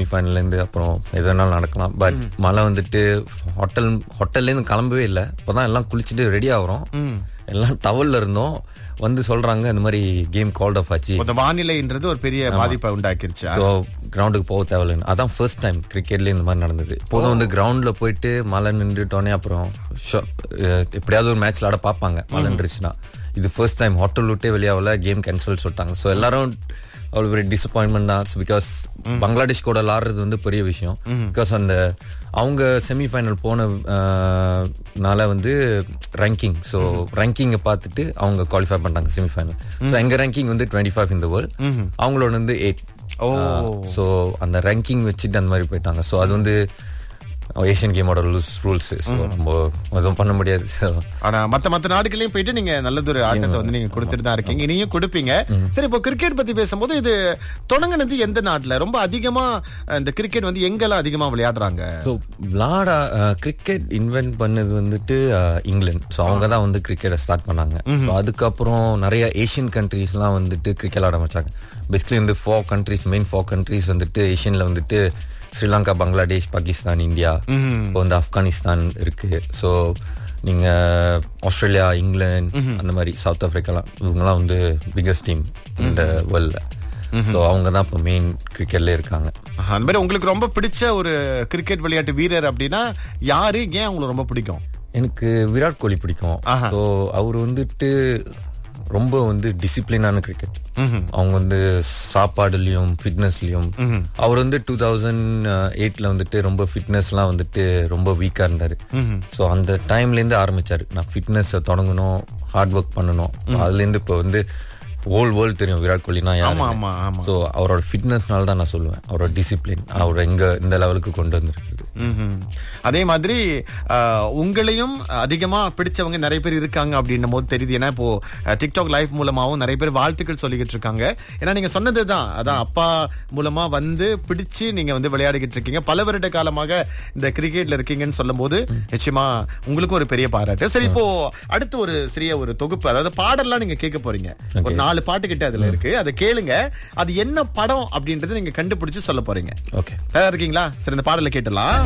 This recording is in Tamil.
செமிஃபைனல்லேருந்து அப்புறம் எது வேணாலும் நடக்கலாம் பட் மழை வந்துட்டு ஹோட்டல் ஹோட்டல்லேருந்து கிளம்பவே இல்லை இப்போதான் எல்லாம் குளிச்சுட்டு ரெடி ஆகுறோம் எல்லாம் டவல்ல இருந்தோம் வந்து சொல்றாங்க இந்த மாதிரி கேம் கால்ட் ஆஃப் ஆச்சு இந்த வானிலைன்றது ஒரு பெரிய பாதிப்பை உண்டாக்கிருச்சு ஸோ கிரவுண்டுக்கு போக தேவையில்லைன்னு அதான் ஃபர்ஸ்ட் டைம் கிரிக்கெட்ல இந்த மாதிரி நடந்தது இப்போதும் வந்து கிரவுண்ட்ல போயிட்டு மழை நின்றுட்டோன்னே அப்புறம் ஷோ- அஹ் எப்படியாவது ஒரு மேட்ச்ல ஆட பார்ப்பாங்க மழை நின்றுச்சுன்னா இது ஃபர்ஸ்ட் டைம் ஹோட்டல் விட்டே வெளியாகல கேம் கேன்சல் சொல்லிட்டாங்க ஸோ எல்லாரும் அவ்வளோ பெரிய டிசப்பாயின்மெண்ட் தான் பிகாஸ் பங்களாதேஷ் கூட விளாடுறது வந்து பெரிய விஷயம் பிகாஸ் அந்த அவங்க செமிஃபைனல் போன அஹ், நால வந்து ரேங்கிங் ஸோ ரேங்கிங்கை பார்த்துட்டு அவங்க குவாலிஃபை பண்ணாங்க செமிஃபைனல் ஸோ எங்க ரேங்கிங் வந்து டுவெண்ட்டி ஃபைவ் இந்த வேர்ல்ட் அவங்களோட வந்து எயிட் ஓ ஸோ அந்த ரேங்கிங் வச்சுட்டு அந்த மாதிரி போயிட்டாங்க ஸோ அது வந்து ஏஷியன் கேமோட ரூல்ஸ் ரூல்ஸ் ஸோ நம்ம எதுவும் பண்ண முடியாது ஸோ ஆனா மத்த மத்த நாடுகளையும் போயிட்டு நீங்க நல்லதொரு ஆட்டத்தை வந்து நீங்க கொடுத்துட்டு தான் இருக்கீங்க இனியும் கொடுப்பீங்க சரி இப்போ கிரிக்கெட் பத்தி பேசும்போது இது தொடங்குனது எந்த நாட்டுல ரொம்ப அதிகமா அஹ், இந்த கிரிக்கெட் வந்து எங்கெல்லாம் அதிகமா விளையாடுறாங்க ஸோ விளாட கிரிக்கெட் இன்வென்ட் பண்ணது வந்துட்டு அஹ், இங்கிலாந்து ஸோ அவங்க தான் வந்து கிரிக்கெட்டை ஸ்டார்ட் பண்ணாங்க ஸோ அதுக்கப்புறம் நிறைய ஏஷியன் கண்ட்ரீஸ்லாம் வந்துட்டு கிரிக்கெட் ஆட ஆரம்பிச்சாங்க பேசிக்கலி வந்து four countries main four countries வந்துட்டு ஏஷியன்ல வந்துட்டு ஸ்ரீலங்கா பங்களாதேஷ் பாகிஸ்தான் இந்தியா இப்போ வந்து ஆப்கானிஸ்தான் இருக்கு ஸோ நீங்க ஆஸ்திரேலியா இங்கிலாந்து அந்த மாதிரி சவுத் ஆப்பிரிக்காலாம் இவங்கெல்லாம் வந்து பிகஸ்ட் டீம் இந்த வேர்ல்டில் ஸோ அவங்க தான் இப்போ மெயின் கிரிக்கெட்ல இருக்காங்க ஆஹா, அந்த மாதிரி உங்களுக்கு ரொம்ப பிடிச்ச ஒரு கிரிக்கெட் விளையாட்டு வீரர் அப்படின்னா யாரு ஏன் உங்களுக்கு ரொம்ப பிடிக்கும் எனக்கு விராட் கோலி பிடிக்கும் ஆஹா. ஸோ அவர் வந்துட்டு ரொம்ப வந்து டிசிப்ளினான கிரிக்கெட் அவங்க வந்து சாப்பாடுலயும் ஃபிட்னஸ்லயும் அவர் வந்து டூ தௌசண்ட் எயிட்ல வந்துட்டு ரொம்ப ஃபிட்னஸ்லாம் வந்துட்டு ரொம்ப வீக்கா இருந்தாரு ஸோ அந்த டைம்ல இருந்து ஆரம்பிச்சாரு நான் ஃபிட்னஸ் தொடங்கணும் ஹார்ட் ஒர்க் பண்ணணும் அதுல இருந்து இப்போ வந்து ஹோல் வேர்ல்டு தெரியும் விராட் கோலினா ஆமா யாரு ஆமா ஆமா ஸோ அவரோட ஃபிட்னஸ்னால தான் நான் சொல்லுவேன் அவரோட டிசிப்ளின் அவர் எங்க இந்த லெவலுக்கு கொண்டு வந்திருக்குது ம்ஹும். அதே மாதிரி ஆஹ், உங்களையும் அதிகமா பிடிச்சவங்க நிறைய பேர் இருக்காங்க அப்படின்னும் போது தெரியுது ஏன்னா இப்போ அஹ், டிக்டாக் லைவ் மூலமாவும் நிறைய பேர் வாழ்த்துக்கள் சொல்லிக்கிட்டு இருக்காங்க ஏன்னா நீங்க சொன்னதுதான் அதான் அப்பா மூலமா வந்து பிடிச்சு நீங்க வந்து விளையாடிக்கிட்டு இருக்கீங்க பல வருட காலமாக இந்த கிரிக்கெட்ல இருக்கீங்கன்னு சொல்லும்போது நிச்சயமா உங்களுக்கும் ஒரு பெரிய பாராட்டு சரி இப்போ அடுத்து ஒரு சிறிய ஒரு தொகுப்பு அதாவது பாடல்லாம் நீங்க கேட்க போறீங்க ஒரு நாலு பாட்டு கிட்ட அதுல இருக்கு அதை கேளுங்க அது என்ன படம் அப்படின்றத நீங்க கண்டுபிடிச்சு சொல்ல போறீங்க ஓகே தயாரா இருக்கீங்களா சரி இந்த பாடலை கேட்டலாம்